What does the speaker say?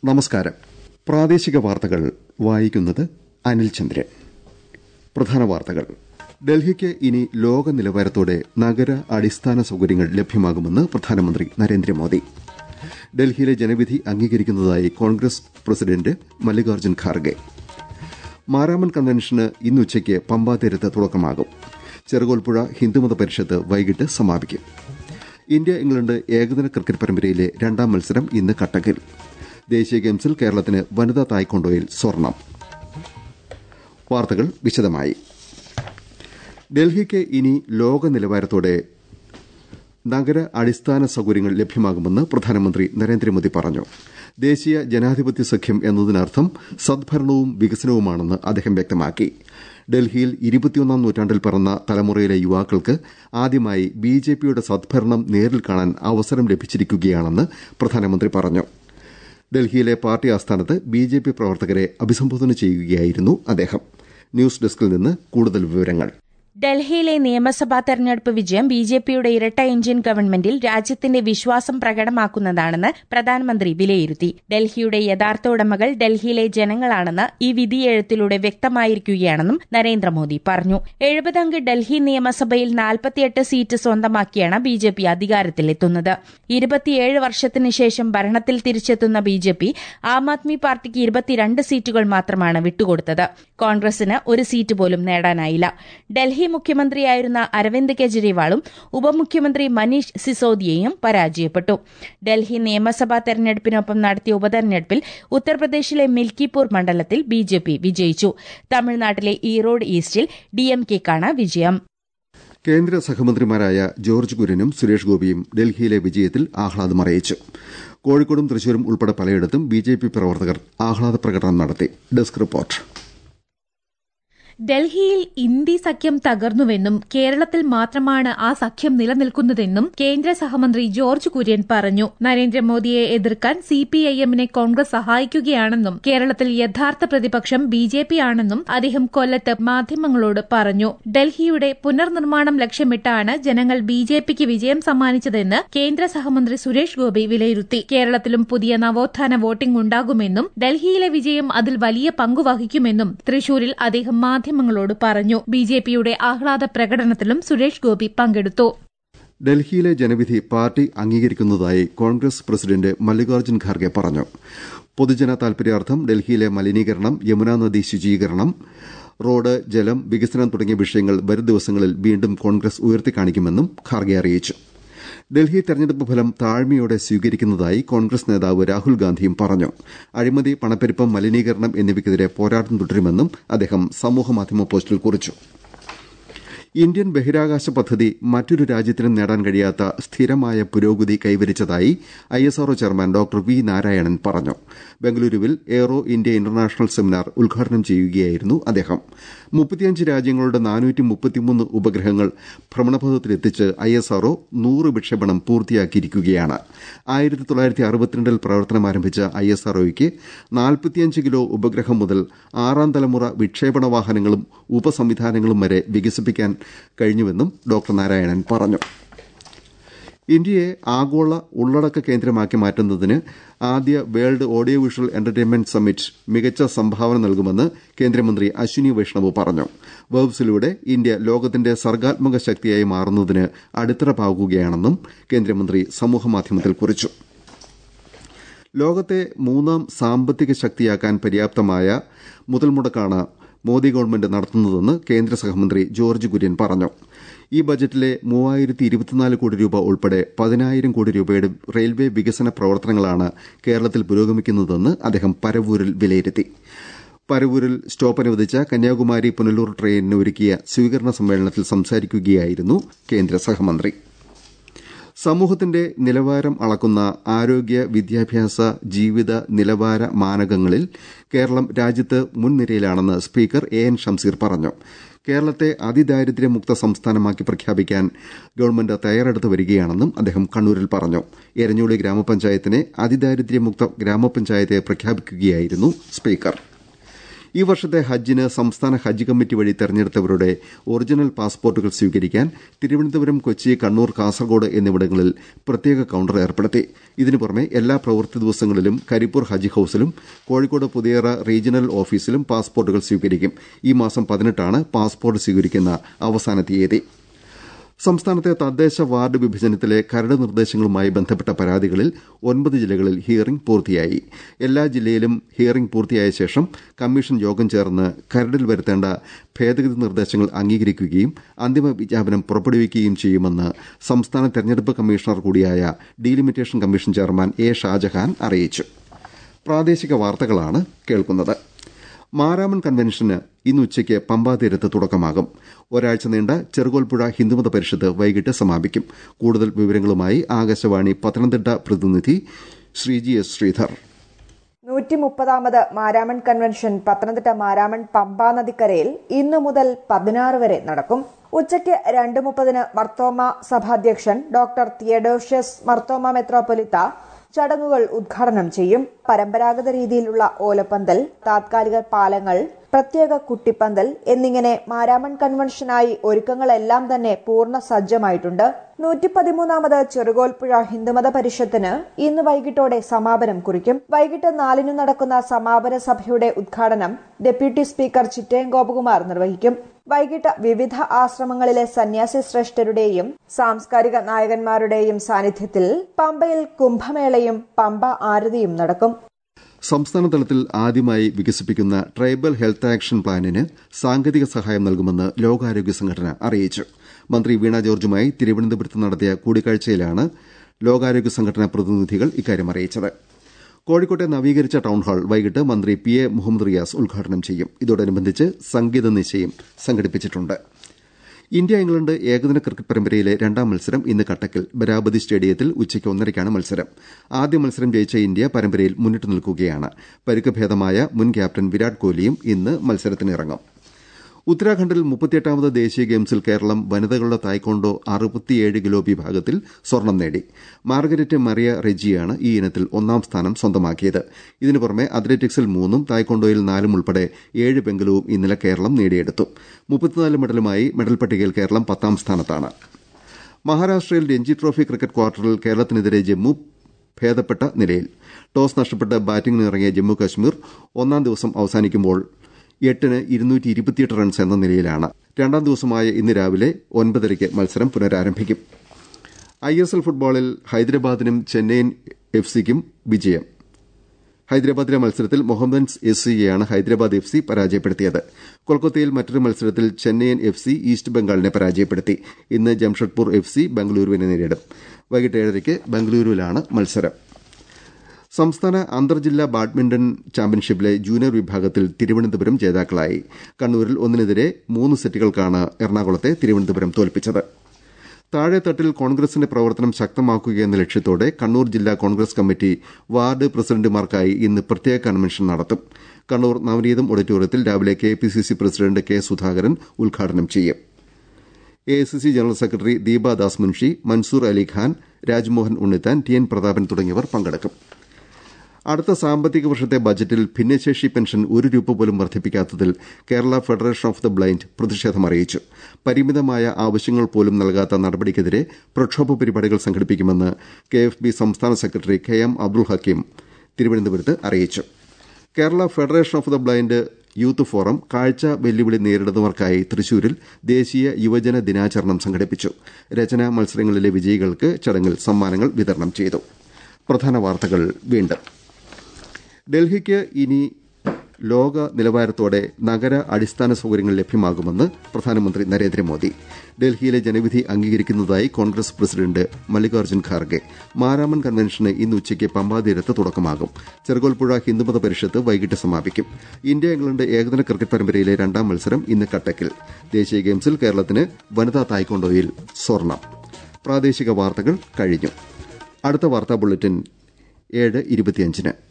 നമസ്കാരം പ്രാദേശിക വാർത്തകൾ വായിക്കുന്നത് അനിൽ ചന്ദ്രൻ പ്രധാന വാർത്തകൾ ഡൽഹിക്ക് ഇനി ലോക നിലവാരത്തോടെ നഗര അടിസ്ഥാന സൌകര്യങ്ങൾ ലഭ്യമാകുമെന്ന് പ്രധാനമന്ത്രി നരേന്ദ്രമോദി ഡൽഹിയിലെ ജനവിധി അംഗീകരിക്കുന്നതായി കോൺഗ്രസ് പ്രസിഡന്റ് മല്ലികാർജ്ജുൻ ഖാർഗെ മാരാമൺ കൺവെൻഷന് ഇന്നുച്ചയ്ക്ക് പമ്പാതീരത്ത് തുടക്കമാകും ചെറുകോൽപ്പുഴ ഹിന്ദുമത പരിഷത്ത് വൈകിട്ട് സമാപിക്കും ഇന്ത്യ ഇംഗ്ലണ്ട് ഏകദിന ക്രിക്കറ്റ് പരമ്പരയിലെ രണ്ടാം മത്സരം ഇന്ന് കട്ടക്കിൽ ദേശീയ ഗെയിംസിൽ കേരളത്തിന് വനിതാ തായ്ക്കൊണ്ടോയിൽ സ്വർണം വാർത്തകൾ വിശദമായി ഡൽഹിക്ക് ഇനി ലോക നിലവാരത്തോടെ നഗര അടിസ്ഥാന സൌകര്യങ്ങൾ ലഭ്യമാകുമെന്ന് പ്രധാനമന്ത്രി നരേന്ദ്രമോദി പറഞ്ഞു ദേശീയ ജനാധിപത്യ സഖ്യം എന്നതിനർത്ഥം സദ്ഭരണവും വികസനവുമാണെന്ന് അദ്ദേഹം വ്യക്തമാക്കി ഡൽഹിയിൽ ഇരുപത്തിയൊന്നാം നൂറ്റാണ്ടിൽ പിറന്ന തലമുറയിലെ യുവാക്കൾക്ക് ആദ്യമായി ബിജെപിയുടെ സദ്ഭരണം നേരിൽ കാണാൻ അവസരം ലഭിച്ചിരിക്കുകയാണെന്ന് പ്രധാനമന്ത്രി പറഞ്ഞു ഡൽഹിയിലെ പാർട്ടി ആസ്ഥാനത്ത് ബിജെപി പ്രവർത്തകരെ അഭിസംബോധന ചെയ്യുകയായിരുന്നു അദ്ദേഹം ന്യൂസ് ഡെസ്കിൽ നിന്ന് കൂടുതൽ വിവരങ്ങൾ ഡൽഹിയിലെ നിയമസഭാ തെരഞ്ഞെടുപ്പ് വിജയം ബി ജെ പിയുടെ ഇരട്ട എഞ്ചിൻ ഗവൺമെന്റിൽ രാജ്യത്തിന്റെ വിശ്വാസം പ്രകടമാക്കുന്നതാണെന്ന് പ്രധാനമന്ത്രി വിലയിരുത്തി ഡൽഹിയുടെ യഥാർത്ഥ ഉടമകൾ ഡൽഹിയിലെ ജനങ്ങളാണെന്ന് ഈ വിധിയെഴുത്തിലൂടെ വ്യക്തമായിരിക്കുകയാണെന്നും നരേന്ദ്രമോദി പറഞ്ഞു എഴുപതംഗ ഡൽഹി നിയമസഭയിൽ നാൽപ്പത്തിയെട്ട് സീറ്റ് സ്വന്തമാക്കിയാണ് ബി ജെ പി അധികാരത്തിലെത്തുന്നത് ഇരുപത്തിയേഴ് വർഷത്തിന് ശേഷം ഭരണത്തിൽ തിരിച്ചെത്തുന്ന B J P Aam Aadmi പാർട്ടിക്ക് ഇരുപത്തിരണ്ട് സീറ്റുകൾ മാത്രമാണ് വിട്ടുകൊടുത്തത് കോൺഗ്രസിന് ഒരു സീറ്റ് പോലും നേടാനായില്ല ഡൽഹി മുഖ്യമന്ത്രിയായിരുന്ന അരവിന്ദ് കെജ്രിവാളും ഉപമുഖ്യമന്ത്രി മനീഷ് സിസോദിയയും പരാജയപ്പെട്ടു ഡൽഹി നിയമസഭാ തെരഞ്ഞെടുപ്പിനൊപ്പം നടത്തിയ ഉപതെരഞ്ഞെടുപ്പിൽ ഉത്തർപ്രദേശിലെ മിൽക്കിപൂർ മണ്ഡലത്തിൽ ബി ജെ പി വിജയിച്ചു തമിഴ്നാട്ടിലെ ഈറോഡ് ഈസ്റ്റിൽ ഡിഎംകെക്കാണ് വിജയം കേന്ദ്ര സഹമന്ത്രിമാരായ ജോർജ് കുര്യനും സുരേഷ് ഗോപിയും ഡൽഹിയിലെ വിജയത്തിൽ ആഹ്ലാദമറിയിച്ചു കോഴിക്കോടും തൃശൂരും ഉൾപ്പെടെ പലയിടത്തും ബിജെപി പ്രവർത്തകർ ആഹ്ലാദ പ്രകടനം നടത്തി ഡെസ്ക് റിപ്പോർട്ട് ഡൽഹിയിൽ ഇന്ത്യ സഖ്യം തകർന്നുവെന്നും കേരളത്തിൽ മാത്രമാണ് ആ സഖ്യം നിലനിൽക്കുന്നതെന്നും കേന്ദ്ര സഹമന്ത്രി ജോർജ് കുര്യൻ പറഞ്ഞു നരേന്ദ്രമോദിയെ എതിർക്കാൻ സിപിഐഎമ്മിനെ കോൺഗ്രസ് സഹായിക്കുകയാണെന്നും കേരളത്തിൽ യഥാർത്ഥ പ്രതിപക്ഷം ബി ജെ പി ആണെന്നും അദ്ദേഹം കൊല്ലത്ത് മാധ്യമങ്ങളോട് പറഞ്ഞു ഡൽഹിയുടെ പുനർനിർമ്മാണം ലക്ഷ്യമിട്ടാണ് ജനങ്ങൾ ബി ജെ പിക്ക് വിജയം സമ്മാനിച്ചതെന്ന് കേന്ദ്ര സഹമന്ത്രി സുരേഷ് ഗോപി വിലയിരുത്തി കേരളത്തിലും പുതിയ നവോത്ഥാന വോട്ടിംഗ് ഉണ്ടാകുമെന്നും ഡൽഹിയിലെ വിജയം അതിൽ വലിയ പങ്കുവഹിക്കുമെന്നും തൃശൂരിൽ അദ്ദേഹം മാധ്യമങ്ങളോട് പറഞ്ഞു ബിജെപിയുടെ ആഹ്ലാദ പ്രകടനത്തിലും സുരേഷ് ഗോപി പങ്കെടുത്തു ഡൽഹിയിലെ ജനവിധി പാർട്ടി അംഗീകരിക്കുന്നതായി കോൺഗ്രസ് പ്രസിഡന്റ് മല്ലികാർജ്ജുൻ ഖാർഗെ പറഞ്ഞു പൊതുജന താൽപര്യാർത്ഥം ഡൽഹിയിലെ മലിനീകരണം യമുനാ നദി ശുചീകരണം റോഡ് ജലം വികസനം തുടങ്ങിയ വിഷയങ്ങൾ വരും ദിവസങ്ങളിൽ വീണ്ടും കോൺഗ്രസ് ഉയർത്തിക്കാണിക്കുമെന്നും ഖാർഗെ അറിയിച്ചു ഡൽഹി തെരഞ്ഞെടുപ്പ് ഫലം താഴ്മയോടെ സ്വീകരിക്കുന്നതായി കോൺഗ്രസ് നേതാവ് രാഹുൽ ഗാന്ധിയും പറഞ്ഞു അഴിമതി പണപ്പെരുപ്പം മലിനീകരണം എന്നിവയ്ക്കെതിരെ പോരാട്ടം തുടരുമെന്നും അദ്ദേഹം സമൂഹമാധ്യമ പോസ്റ്റിൽ കുറിച്ചു ഇന്ത്യൻ ബഹിരാകാശ പദ്ധതി മറ്റൊരു രാജ്യത്തിനും നേടാൻ കഴിയാത്ത സ്ഥിരമായ പുരോഗതി കൈവരിച്ചതായി ISRO chairman doctor V Narayanan പറഞ്ഞു ബംഗളൂരുവിൽ എയ്റോ ഇന്ത്യ ഇന്റർനാഷണൽ സെമിനാർ ഉദ്ഘാടനം ചെയ്യുകയായിരുന്നു അദ്ദേഹം മുപ്പത്തിയഞ്ച് രാജ്യങ്ങളുടെ നാനൂറ്റി മുപ്പത്തിമൂന്ന് ഉപഗ്രഹങ്ങൾ ഭ്രമണപഥത്തിലെത്തിച്ച് ഐഎസ്ആർഒ നൂറ് വിക്ഷേപണം പൂർത്തിയാക്കിയിരിക്കുകയാണ് ആയിരത്തി തൊള്ളായിരത്തി അറുപത്തിരണ്ടിൽ പ്രവർത്തനം ആരംഭിച്ച ഐഎസ്ആർഒയ്ക്ക് നാൽപ്പത്തിയഞ്ച് കിലോ ഉപഗ്രഹം മുതൽ ആറാം തലമുറ വിക്ഷേപണ വാഹനങ്ങളും ഉപസംവിധാനങ്ങളും വരെ വികസിപ്പിക്കാൻ കഴിഞ്ഞുവെന്നും ഡോക്ടർ നാരായണൻ പറഞ്ഞു ഇന്ത്യയെ ആഗോള ഉള്ളടക്ക കേന്ദ്രമാക്കി മാറ്റുന്നതിന് ആദ്യ world audio visual entertainment summit മികച്ച സംഭാവന നൽകുമെന്ന് കേന്ദ്രമന്ത്രി അശ്വിനി വൈഷ്ണവ് പറഞ്ഞു വെബ്സിലൂടെ ഇന്ത്യ ലോകത്തിന്റെ സർഗാത്മക ശക്തിയായി മാറുന്നതിന് അടിത്തറ പാകുകയാണെന്നും കേന്ദ്രമന്ത്രി സമൂഹമാധ്യമത്തിൽ കുറിച്ചു ലോകത്തെ മൂന്നാം സാമ്പത്തിക ശക്തിയാക്കാൻ പര്യാപ്തമായ മുതൽമുടക്കാണ് മോദി ഗവൺമെന്റ് നടത്തുന്നതെന്ന് കേന്ദ്ര സഹമന്ത്രി ജോർജ് കുര്യൻ പറഞ്ഞു ഈ ബജറ്റിലെ മൂവായിരത്തി ഇരുപത്തിനാല് കോടി രൂപ ഉൾപ്പെടെ പതിനായിരം കോടി രൂപയുടെ റെയിൽവേ വികസന പ്രവർത്തനങ്ങളാണ് കേരളത്തിൽ പുരോഗമിക്കുന്നതെന്ന് അദ്ദേഹം പരവൂരിൽ വിലയിരുത്തി പരവൂരിൽ സ്റ്റോപ്പ് അനുവദിച്ച കന്യാകുമാരി പുനലൂർ ട്രെയിനിന് ഒരുക്കിയ സ്വീകരണ സമ്മേളനത്തിൽ സംസാരിക്കുകയായിരുന്നു കേന്ദ്ര സഹമന്ത്രി സമൂഹത്തിന്റെ നിലവാരം അളക്കുന്ന ആരോഗ്യ വിദ്യാഭ്യാസ ജീവിത നിലവാര മാനകങ്ങളിൽ കേരളം രാജ്യത്ത് മുൻനിരയിലാണെന്ന് സ്പീക്കർ എ എൻ ഷംസീർ പറഞ്ഞു കേരളത്തെ അതിദാരിദ്ര്യമുക്ത സംസ്ഥാനമാക്കി പ്രഖ്യാപിക്കാൻ ഗവൺമെന്റ് തയ്യാറെടുത്ത് വരികയാണെന്നും അദ്ദേഹം കണ്ണൂരിൽ പറഞ്ഞു എരഞ്ഞോളി ഗ്രാമപഞ്ചായത്തിനെ അതിദാരിദ്ര്യമുക്ത ഗ്രാമപഞ്ചായത്തെ പ്രഖ്യാപിക്കുകയായിരുന്നു സ്പീക്കർ ഈ വർഷത്തെ ഹജ്ജിന് സംസ്ഥാന ഹജ്ജ് കമ്മിറ്റി വഴി തെരഞ്ഞെടുത്തവരുടെ ഒറിജിനൽ പാസ്പോർട്ടുകൾ സ്വീകരിക്കാൻ തിരുവനന്തപുരം കൊച്ചി കണ്ണൂർ കാസർഗോഡ് എന്നിവിടങ്ങളിൽ പ്രത്യേക കൌണ്ടർ ഏർപ്പെടുത്തി ഇതിനു പുറമെ എല്ലാ പ്രവൃത്തി ദിവസങ്ങളിലും കരിപ്പൂർ ഹജ്ജ് ഹൌസിലും കോഴിക്കോട് പുതിയറ റീജിയണൽ ഓഫീസിലും പാസ്പോർട്ടുകൾ സ്വീകരിക്കും ഈ മാസം പതിനെട്ടാണ് പാസ്പോർട്ട് സ്വീകരിക്കുന്ന അവസാന തീയതി സംസ്ഥാനത്തെ തദ്ദേശ വാർഡ് വിഭജനത്തിലെ കരട് നിർദ്ദേശങ്ങളുമായി ബന്ധപ്പെട്ട പരാതികളിൽ ഒൻപത് ജില്ലകളിൽ ഹിയറിംഗ് പൂർത്തിയായി എല്ലാ ജില്ലയിലും ഹിയറിംഗ് പൂർത്തിയായ ശേഷം കമ്മീഷൻ യോഗം ചേർന്ന് കരടിൽ വരുത്തേണ്ട ഭേദഗതി നിർദ്ദേശങ്ങൾ അംഗീകരിക്കുകയും അന്തിമ വിജ്ഞാപനം പുറപ്പെടുവിക്കുകയും ചെയ്യുമെന്ന് സംസ്ഥാന തെരഞ്ഞെടുപ്പ് കമ്മീഷണർ കൂടിയായ delimitation commission chairman A Shajahan അറിയിച്ചു പ്രാദേശിക വാർത്തകളാണ് കേൾക്കുന്നത് മാരാമൺ കൺവെൻഷന് ഇന്ന് ഉച്ചയ്ക്ക് പമ്പാതീരത്ത് തുടക്കമാകും ഒരാഴ്ച നീണ്ട ചെറുകോൽപ്പുഴ ഹിന്ദുമത പരിഷത്ത് വൈകിട്ട് സമാപിക്കും കൂടുതൽ വിവരങ്ങളുമായി ആകാശവാണി പത്തനംതിട്ട പ്രതിനിധി ശ്രീജി എസ് ശ്രീധർ നൂറ്റി മുപ്പതാമത് മാരാമൺ കൺവെൻഷൻ പത്തനംതിട്ട മാരാമൺ പമ്പാ നദിക്കരയിൽ ഇന്നു മുതൽ പതിനാറ് വരെ നടക്കും ഉച്ചയ്ക്ക് രണ്ട് മുപ്പതിന് മർത്തോമ സഭാധ്യക്ഷൻ ഡോക്ടർ തിയഡോഷ്യസ് മർത്തോമ മെത്രോപൊലിത്ത ചടങ്ങുകൾ ഉദ്ഘാടനം ചെയ്യും പരമ്പരാഗത രീതിയിലുള്ള ഓലപ്പന്തൽ താത്കാലിക പാലങ്ങൾ പ്രത്യേക കുട്ടിപ്പന്തൽ എന്നിങ്ങനെ മാരാമൺ കൺവെൻഷനായി ഒരുക്കങ്ങളെല്ലാം തന്നെ പൂർണ്ണ സജ്ജമായിട്ടുണ്ട് നൂറ്റി പതിമൂന്നാമത് ചെറുകോൽപ്പുഴ ഹിന്ദുമത പരിഷത്തിന് ഇന്ന് വൈകിട്ടോടെ സമാപനം കുറിക്കും വൈകിട്ട് നാലിനു നടക്കുന്ന സമാപന സഭയുടെ ഉദ്ഘാടനം ഡെപ്യൂട്ടി സ്പീക്കർ ചിറ്റയം ഗോപകുമാർ നിർവഹിക്കും വൈകിട്ട് വിവിധ ആശ്രമങ്ങളിലെ സന്യാസി ശ്രേഷ്ഠരുടെയും സാംസ്കാരിക നായകന്മാരുടെയും സാന്നിധ്യത്തിൽ പമ്പയിൽ കുംഭമേളയും പമ്പ ആരതിയും നടക്കും സംസ്ഥാന തലത്തിൽ ആദ്യമായി വികസിപ്പിക്കുന്ന ട്രൈബൽ ഹെൽത്ത് ആക്ഷൻ പ്ലാനിന് സാങ്കേതിക സഹായം നൽകുമെന്ന് ലോകാരോഗ്യ സംഘടന അറിയിച്ചു മന്ത്രി വീണ ജോർജുമായി തിരുവനന്തപുരത്ത് നടത്തിയ കൂടിക്കാഴ്ചയിലാണ് ലോകാരോഗ്യ സംഘടനാ പ്രതിനിധികൾ ഇക്കാര്യം അറിയിച്ചത് കോഴിക്കോട്ടെ നവീകരിച്ച ടൌൺഹാൾ വൈകിട്ട് മന്ത്രി പി എ മുഹമ്മദ് റിയാസ് ഉദ്ഘാടനം ചെയ്യും ഇതോടനുബന്ധിച്ച് സംഗീത നിശയും സംഘടിപ്പിച്ചിട്ടുണ്ട് ഇന്ത്യ ഇംഗ്ലണ്ട് ഏകദിന ക്രിക്കറ്റ് പരമ്പരയിലെ രണ്ടാം മത്സരം ഇന്ന് കട്ടക്കിൽ ബരാബതി സ്റ്റേഡിയത്തിൽ ഉച്ചയ്ക്ക് ഒന്നരയ്ക്കാണ് മത്സരം ആദ്യ മത്സരം ജയിച്ച ഇന്ത്യ പരമ്പരയിൽ മുന്നിട്ട് നിൽക്കുകയാണ് പരിക്ക് ഭേദമായ മുൻ ക്യാപ്റ്റൻ വിരാട് കോഹ്ലിയും ഇന്ന് മത്സരത്തിനിറങ്ങും ഉത്തരാഖണ്ഡിൽ മുപ്പത്തിയെട്ടാമത് ദേശീയ ഗെയിംസിൽ കേരളം വനിതകളുടെ തായ്ക്കൊണ്ടോ അറുപത്തിയേഴ് കിലോ വിഭാഗത്തിൽ സ്വർണം നേടി മാർഗരറ്റ് മറിയ റെജിയാണ് ഈ ഇനത്തിൽ ഒന്നാം സ്ഥാനം സ്വന്തമാക്കിയത് ഇതിനു പുറമെ അത്ലറ്റിക്സിൽ മൂന്നും തായ്ക്കൊണ്ടോയിൽ നാലും ഉൾപ്പെടെ ഏഴ് വെങ്കലവും ഇന്നലെ കേരളം നേടിയെടുത്തു മുപ്പത്തിനാല് മെഡലുമായി മെഡൽ പട്ടികയിൽ കേരളം പത്താം സ്ഥാനത്താണ് മഹാരാഷ്ട്രയിൽ രഞ്ജി ട്രോഫി ക്രിക്കറ്റ് ക്വാർട്ടറിൽ കേരളത്തിനെതിരെ ജമ്മു ഭേദപ്പെട്ട നിലയിൽ ടോസ് നഷ്ടപ്പെട്ട് ബാറ്റിംഗിനിറങ്ങിയ ജമ്മു കശ്മീർ ഒന്നാം ദിവസം അവസാനിക്കുമ്പോൾ എട്ടിന് ഇരുന്നൂറ്റി ഇരുപത്തിയെട്ട് റൺസ് എന്ന നിലയിലാണ് രണ്ടാം ദിവസമായ ഇന്ന് രാവിലെ ഒൻപതരയ്ക്ക് മത്സരം പുനരാരംഭിക്കും ഐ എസ് എൽ ഫുട്ബോളിൽ ഹൈദരാബാദിനും ചെന്നൈയിൻ എഫ് സിക്കും വിജയം ഹൈദരാബാദിലെ മത്സരത്തിൽ മുഹമ്മദൻസ് എസ് സിയെയാണ് ഹൈദരാബാദ് എഫ് സി പരാജയപ്പെടുത്തിയത് കൊൽക്കത്തയിൽ മറ്റൊരു മത്സരത്തിൽ ചെന്നൈയിൻ എഫ് സി ഈസ്റ്റ് ബംഗാളിനെ പരാജയപ്പെടുത്തി ഇന്ന് ജംഷഡ്പൂർ എഫ് സി ബംഗളൂരുവിനെ നേരിടും വൈകിട്ട് ഏഴരയ്ക്ക് ബംഗളൂരുവിലാണ് മത്സരം സംസ്ഥാന അന്തർജില്ലാ ബാഡ്മിന്റൺ ചാമ്പ്യൻഷിപ്പിലെ ജൂനിയർ വിഭാഗത്തിൽ തിരുവനന്തപുരം ജേതാക്കളായി കണ്ണൂരിൽ ഒന്നിനെതിരെ മൂന്ന് സെറ്റുകൾക്കാണ് എറണാകുളത്തെ തിരുവനന്തപുരം തോൽപ്പിച്ചത് താഴെത്തട്ടിൽ കോൺഗ്രസിന്റെ പ്രവർത്തനം ശക്തമാക്കുകയെന്ന ലക്ഷ്യത്തോടെ കണ്ണൂർ ജില്ലാ കോൺഗ്രസ് കമ്മിറ്റി വാർഡ് പ്രസിഡന്റുമാർക്കായി ഇന്ന് പ്രത്യേക കൺവെൻഷൻ നടത്തും കണ്ണൂർ നവനീതം ഓഡിറ്റോറിയത്തിൽ രാവിലെ K P C C president K Sudhakaran ഉദ്ഘാടനം ചെയ്യും A I C C general secretary Deepa Das Munshi Mansoor Ali Khan Rajmohan Unnithan T N Prathapan തുടങ്ങിയവർ പങ്കെടുക്കും അടുത്ത സാമ്പത്തിക വർഷത്തെ ബജറ്റിൽ ഭിന്നശേഷി പെൻഷൻ ഒരു രൂപ പോലും വർദ്ധിപ്പിക്കാത്തതിൽ Kerala federation of the blind പ്രതിഷേധം അറിയിച്ചു പരിമിതമായ ആവശ്യങ്ങൾ പോലും നൽകാത്ത നടപടിക്കെതിരെ പ്രക്ഷോഭ പരിപാടികൾ സംഘടിപ്പിക്കുമെന്ന് കെ എഫ് ബി സംസ്ഥാന secretary K M Abdul Hakeem തിരുവനന്തപുരത്ത് അറിയിച്ചു Kerala federation of the blind youth forum കാഴ്ച വെല്ലുവിളി നേരിടുന്നവർക്കായി തൃശൂരിൽ ദേശീയ യുവജന ദിനാചരണം സംഘടിപ്പിച്ചു രചനാ മത്സരങ്ങളിലെ വിജയികൾക്ക് ചടങ്ങിൽ സമ്മാനങ്ങൾ വിതരണം ചെയ്തു പ്രധാന വാർത്തകൾ വീണ്ടും ഡൽഹിക്ക് ഇനി ലോക നിലവാരത്തോടെ നഗര അടിസ്ഥാന സൌകര്യങ്ങൾ ലഭ്യമാകുമെന്ന് പ്രധാനമന്ത്രി നരേന്ദ്രമോദി ഡൽഹിയിലെ ജനവിധി അംഗീകരിക്കുന്നതായി കോൺഗ്രസ് പ്രസിഡന്റ് മല്ലികാർജ്ജുൻ ഖാർഗെ മാരാമൺ കൺവെൻഷന് ഇന്ന് ഉച്ചയ്ക്ക് പമ്പാതീരത്ത് തുടക്കമാകും ചെറുകോൽപ്പുഴ ഹിന്ദുമത പരിഷത്ത് വൈകിട്ട് സമാപിക്കും ഇന്ത്യ ഇംഗ്ലണ്ട് ഏകദിന ക്രിക്കറ്റ് പരമ്പരയിലെ രണ്ടാം മത്സരം ഇന്ന് കട്ടക്കിൽ ദേശീയ ഗെയിംസിൽ കേരളത്തിന് വനിതാ തായ്ക്കൊണ്ടോയിൽ സ്വർണം പ്രാദേശിക വാർത്തകൾ കഴിഞ്ഞു അടുത്ത വാർത്താ ബുള്ളറ്റിൻ ഏഴ് ഇരുപത്തിയഞ്ചിന്